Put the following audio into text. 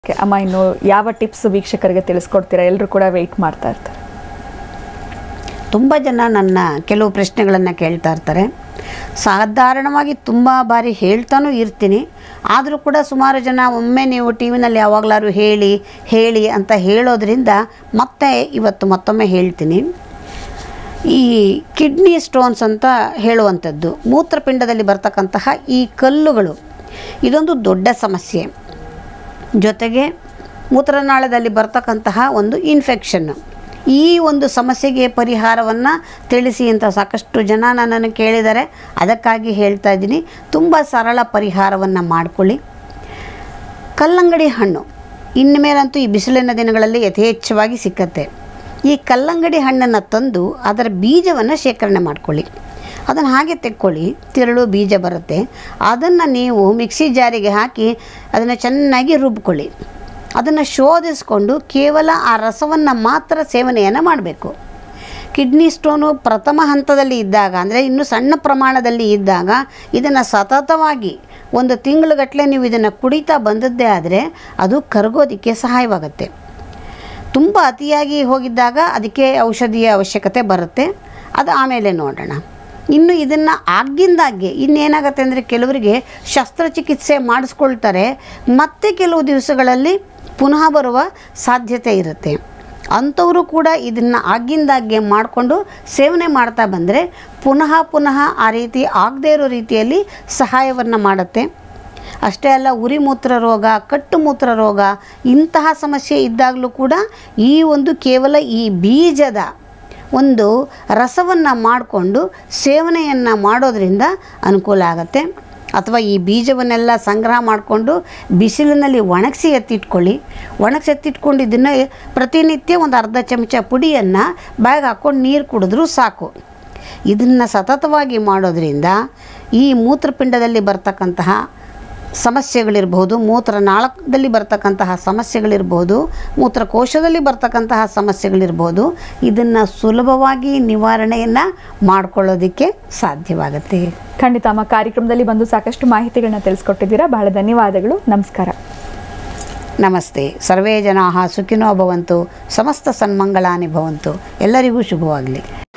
Okay, ಅಮ್ಮ ಇನ್ನು ಯಾವ ಟಿಪ್ಸ್ ವೀಕ್ಷಕರಿಗೆ ತಿಳಿಸ್ಕೊಡ್ತೀರಾ ಎಲ್ಲರೂ ಕೂಡ ವೆಯ್ಟ್ ಮಾಡ್ತಾ ಇರ್ತಾರೆ ತುಂಬ ಜನ ನನ್ನ ಕೆಲವು ಪ್ರಶ್ನೆಗಳನ್ನು ಕೇಳ್ತಾ ಇರ್ತಾರೆ ಸಾಧಾರಣವಾಗಿ ತುಂಬ ಬಾರಿ ಹೇಳ್ತಾನೂ ಇರ್ತೀನಿ ಆದರೂ ಕೂಡ ಸುಮಾರು ಜನ ಒಮ್ಮೆ ನೀವು ಟಿ ವಿನಲ್ಲಿ ಯಾವಾಗಲಾದ್ರು ಹೇಳಿ ಹೇಳಿ ಅಂತ ಹೇಳೋದ್ರಿಂದ ಮತ್ತೆ ಇವತ್ತು ಮತ್ತೊಮ್ಮೆ ಹೇಳ್ತೀನಿ ಈ ಕಿಡ್ನಿ ಸ್ಟೋನ್ಸ್ ಅಂತ ಹೇಳುವಂಥದ್ದು ಮೂತ್ರಪಿಂಡದಲ್ಲಿ ಬರ್ತಕ್ಕಂತಹ ಈ ಕಲ್ಲುಗಳು ಇದೊಂದು ದೊಡ್ಡ ಸಮಸ್ಯೆ ಜೊತೆಗೆ ಮೂತ್ರನಾಳದಲ್ಲಿ ಬರ್ತಕ್ಕಂತಹ ಒಂದು ಇನ್ಫೆಕ್ಷನ್ನು ಈ ಒಂದು ಸಮಸ್ಯೆಗೆ ಪರಿಹಾರವನ್ನು ತಿಳಿಸಿ ಅಂತ ಸಾಕಷ್ಟು ಜನ ನನ್ನನ್ನು ಕೇಳಿದ್ದಾರೆ ಅದಕ್ಕಾಗಿ ಹೇಳ್ತಾ ಇದ್ದೀನಿ ತುಂಬ ಸರಳ ಪರಿಹಾರವನ್ನು ಮಾಡಿಕೊಳ್ಳಿ ಕಲ್ಲಂಗಡಿ ಹಣ್ಣು ಇನ್ಮೇಲಂತೂ ಈ ಬಿಸಿಲಿನ ದಿನಗಳಲ್ಲಿ ಯಥೇಚ್ಛವಾಗಿ ಸಿಕ್ಕತ್ತೆ ಈ ಕಲ್ಲಂಗಡಿ ಹಣ್ಣನ್ನು ತಂದು ಅದರ ಬೀಜವನ್ನು ಶೇಖರಣೆ ಮಾಡ್ಕೊಳ್ಳಿ ಅದನ್ನು ಹಾಗೆ ತೆಕ್ಕೊಳ್ಳಿ ತಿರುಳು ಬೀಜ ಬರುತ್ತೆ ಅದನ್ನು ನೀವು ಮಿಕ್ಸಿ ಜಾರಿಗೆ ಹಾಕಿ ಅದನ್ನು ಚೆನ್ನಾಗಿ ರುಬ್ಕೊಳ್ಳಿ ಅದನ್ನು ಶೋಧಿಸ್ಕೊಂಡು ಕೇವಲ ಆ ರಸವನ್ನು ಮಾತ್ರ ಸೇವನೆಯನ್ನು ಮಾಡಬೇಕು ಕಿಡ್ನಿ ಸ್ಟೋನು ಪ್ರಥಮ ಹಂತದಲ್ಲಿ ಇದ್ದಾಗ ಅಂದರೆ ಇನ್ನೂ ಸಣ್ಣ ಪ್ರಮಾಣದಲ್ಲಿ ಇದ್ದಾಗ ಇದನ್ನು ಸತತವಾಗಿ ಒಂದು ತಿಂಗಳುಗಟ್ಟಲೆ ನೀವು ಇದನ್ನು ಕುಡಿತಾ ಬಂದದ್ದೇ ಆದರೆ ಅದು ಕರಗೋದಕ್ಕೆ ಸಹಾಯವಾಗುತ್ತೆ ತುಂಬ ಅತಿಯಾಗಿ ಹೋಗಿದ್ದಾಗ ಅದಕ್ಕೆ ಔಷಧಿಯ ಅವಶ್ಯಕತೆ ಬರುತ್ತೆ ಅದು ಆಮೇಲೆ ನೋಡೋಣ ಇನ್ನು ಇದನ್ನು ಆಗಿಂದಾಗೆ ಇನ್ನೇನಾಗುತ್ತೆ ಅಂದರೆ ಕೆಲವರಿಗೆ ಶಸ್ತ್ರಚಿಕಿತ್ಸೆ ಮಾಡಿಸ್ಕೊಳ್ತಾರೆ ಮತ್ತೆ ಕೆಲವು ದಿವಸಗಳಲ್ಲಿ ಪುನಃ ಬರುವ ಸಾಧ್ಯತೆ ಇರುತ್ತೆ ಅಂಥವರು ಕೂಡ ಇದನ್ನು ಆಗಿಂದಾಗ್ಗೆ ಮಾಡಿಕೊಂಡು ಸೇವನೆ ಮಾಡ್ತಾ ಬಂದರೆ ಪುನಃ ಪುನಃ ಆ ರೀತಿ ಆಗದೇ ಇರೋ ರೀತಿಯಲ್ಲಿ ಸಹಾಯವನ್ನು ಮಾಡುತ್ತೆ ಅಷ್ಟೇ ಅಲ್ಲ ಉರಿ ಮೂತ್ರ ರೋಗ ಕಟ್ಟು ಮೂತ್ರ ರೋಗ ಇಂತಹ ಸಮಸ್ಯೆ ಇದ್ದಾಗಲೂ ಕೂಡ ಈ ಒಂದು ಕೇವಲ ಈ ಬೀಜದ ಒಂದು ರಸವನ್ನು ಮಾಡಿಕೊಂಡು ಸೇವನೆಯನ್ನು ಮಾಡೋದರಿಂದ ಅನುಕೂಲ ಆಗುತ್ತೆ ಅಥವಾ ಈ ಬೀಜವನ್ನೆಲ್ಲ ಸಂಗ್ರಹ ಮಾಡಿಕೊಂಡು ಬಿಸಿಲಿನಲ್ಲಿ ಒಣಗಿಸಿ ಎತ್ತಿಟ್ಕೊಳ್ಳಿ ಒಣಗಿಸಿ ಎತ್ತಿಟ್ಕೊಂಡು ಇದನ್ನು ಪ್ರತಿನಿತ್ಯ ಒಂದು ಅರ್ಧ ಚಮಚ ಪುಡಿಯನ್ನು ಬ್ಯಾಗ್ ಹಾಕ್ಕೊಂಡು ನೀರು ಕುಡಿದ್ರೂ ಸಾಕು ಇದನ್ನು ಸತತವಾಗಿ ಮಾಡೋದ್ರಿಂದ ಈ ಮೂತ್ರಪಿಂಡದಲ್ಲಿ ಬರ್ತಕ್ಕಂತಹ ಸಮಸ್ಯೆಗಳಿರ್ಬೋದು ಮೂತ್ರನಾಳದಲ್ಲಿ ಬರ್ತಕ್ಕಂತಹ ಸಮಸ್ಯೆಗಳಿರ್ಬೋದು ಮೂತ್ರಕೋಶದಲ್ಲಿ ಬರ್ತಕ್ಕಂತಹ ಸಮಸ್ಯೆಗಳಿರ್ಬೋದು ಇದನ್ನು ಸುಲಭವಾಗಿ ನಿವಾರಣೆಯನ್ನು ಮಾಡ್ಕೊಳ್ಳೋದಕ್ಕೆ ಸಾಧ್ಯವಾಗುತ್ತೆ ಖಂಡಿತ ಅಮ್ಮ ಕಾರ್ಯಕ್ರಮದಲ್ಲಿ ಬಂದು ಸಾಕಷ್ಟು ಮಾಹಿತಿಗಳನ್ನ ತಿಳಿಸ್ಕೊಟ್ಟಿದ್ದೀರಾ ಬಹಳ ಧನ್ಯವಾದಗಳು ನಮಸ್ಕಾರ ನಮಸ್ತೆ ಸರ್ವೇ ಜನಾ ಸುಖಿನೋ ಭವಂತು ಸಮಸ್ತ ಸನ್ಮಂಗಳಾನಿ ಭವಂತು ಎಲ್ಲರಿಗೂ ಶುಭವಾಗಲಿ